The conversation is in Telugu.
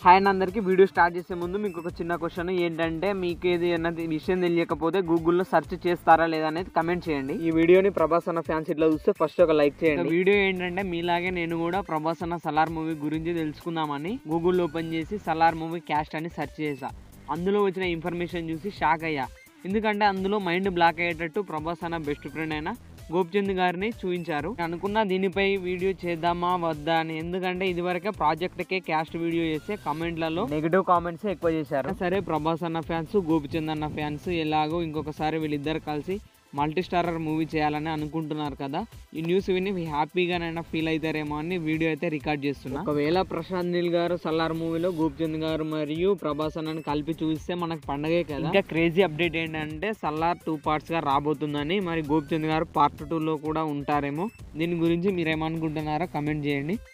హాయ్ అన్న అందరికీ వీడియో స్టార్ట్ చేసే ముందు మీకు ఒక చిన్న క్వశ్చన్ ఏంటంటే మీకు ఏది అన్నది విషయం తెలియకపోతే గూగుల్లో సెర్చ్ చేస్తారా లేదా అనేది కమెంట్ చేయండి ఈ వీడియోని ప్రభాస్ అన్న ఫ్యాన్స్ ఇట్లా చూస్తే ఫస్ట్ ఒక లైక్ చేయండి వీడియో ఏంటంటే మీలాగే నేను కూడా ప్రభాస్ అన్న సలార్ మూవీ గురించి తెలుసుకుందామని గూగుల్ ఓపెన్ చేసి సలార్ మూవీ క్యాస్ట్ అని సెర్చ్ చేసా అందులో వచ్చిన ఇన్ఫర్మేషన్ చూసి షాక్ అయ్యా ఎందుకంటే అందులో మైండ్ బ్లాక్ అయ్యేటట్టు ప్రభాస్ అన్న బెస్ట్ ఫ్రెండ్ అయిన గోపిచంద్ గారిని చూపించారు అనుకున్న దీనిపై వీడియో చేద్దామా వద్దా అని ఎందుకంటే ఇదివరకే ప్రాజెక్ట్కే క్యాస్ట్ వీడియో చేస్తే కామెంట్లలో నెగిటివ్ కామెంట్స్ ఎక్కువ చేశారు సరే ప్రభాస్ అన్న ఫ్యాన్స్ గోపిచంద్ అన్న ఫ్యాన్స్ ఎలాగో ఇంకొకసారి వీళ్ళిద్దరు కలిసి మల్టీ స్టారర్ మూవీ చేయాలని అనుకుంటున్నారు కదా ఈ న్యూస్ విని హ్యాపీగానైనా ఫీల్ అవుతారేమో అని వీడియో అయితే రికార్డ్ చేస్తున్నా ఒకవేళ ప్రశాంత్ నీల్ గారు సల్లార్ మూవీలో గోపిచంద్ గారు మరియు ప్రభాస్ అన్నని కలిపి చూస్తే మనకు పండగే కదా ఇంకా క్రేజీ అప్డేట్ ఏంటంటే సల్లార్ టూ పార్ట్స్ గా రాబోతుందని మరి గోపిచంద్ గారు పార్ట్ టూ లో కూడా ఉంటారేమో దీని గురించి మీరు ఏమనుకుంటున్నారో కమెంట్ చేయండి